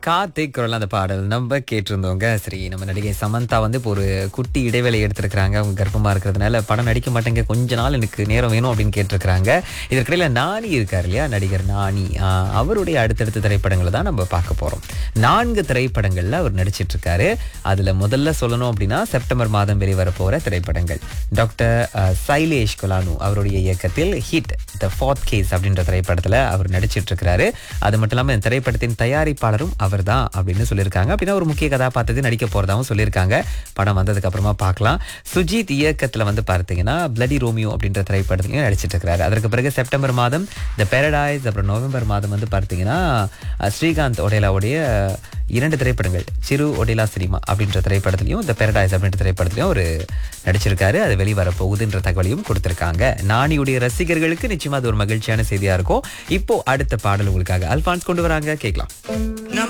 கார்த்திக் குரல் அந்த பாடல் நம்ம கேட்டிருந்தோங்க சரி நம்ம நடிகை சமந்தா வந்து இப்போ ஒரு குட்டி இடைவேளை எடுத்திருக்கிறாங்க அவங்க கர்ப்பமா இருக்கிறதுனால படம் நடிக்க மாட்டேங்க கொஞ்ச நாள் எனக்கு நேரம் வேணும் அப்படின்னு கேட்டிருக்கிறாங்க இதற்கிடையில நானி இருக்கார் இல்லையா நடிகர் நானி ஆஹ், அவருடைய அடுத்தடுத்த திரைப்படங்களை தான் நம்ம பார்க்க போறோம் நான்கு திரைப்படங்கள்ல அவர் நடிச்சிட்டு இருக்காரு அதுல முதல்ல சொல்லணும் அப்படின்னா செப்டம்பர் மாதம் வெளிவர போற திரைப்படங்கள் டாக்டர் அஹ், சைலேஷ் கொலானு அவருடைய இயக்கத்தில் ஹிட் த ஃபோர்த் கேஸ் அப்படின்ற திரைப்படத்துல அவர் நடிச்சிட்டு இருக்கிறாரு அது மட்டும் இல்லாம இந்த திரைப்படத்தின் தயாரிப்பாளரும் அவர்தான் அப்படின்னு சொல்லியிருக்காங்க அப்படின்னா ஒரு முக்கிய கதாபாத்திரத்தை நடிக்க போறதாவும் சொல்லியிருக்காங்க படம் வந்ததுக்கு அப்புறமா பார்க்கலாம் சுஜித் இயக்கத்துல வந்து பார்த்தீங்கன்னா பிளடி ரோமியோ அப்படின்ற திரைப்படத்திலையும் நடிச்சிட்டு இருக்கிறாரு அதற்கு பிறகு செப்டம்பர் மாதம் த பேரடைஸ் அப்புறம் நவம்பர் மாதம் வந்து பார்த்தீங்கன்னா அஹ், ஸ்ரீகாந்த் ஒடேலாவுடைய இரண்டு திரைப்படங்கள் சிறு ஒடிலா சினிமா அப்படின்ற திரைப்படத்திலையும் த பேரடைஸ் அப்படின்ற திரைப்படத்திலையும் ஒரு நடிச்சிருக்காரு அது வெளிவர போகுதுன்ற தகவலையும் கொடுத்திருக்காங்க நானியுடைய ரசிகர்களுக்கு நிச்சயமா அது ஒரு மகிழ்ச்சியான செய்தியா இருக்கும் இப்போ அடுத்த பாடல் உங்களுக்காக அல்பான்ஸ் கொண்டு வராங்க கேட்கலாம்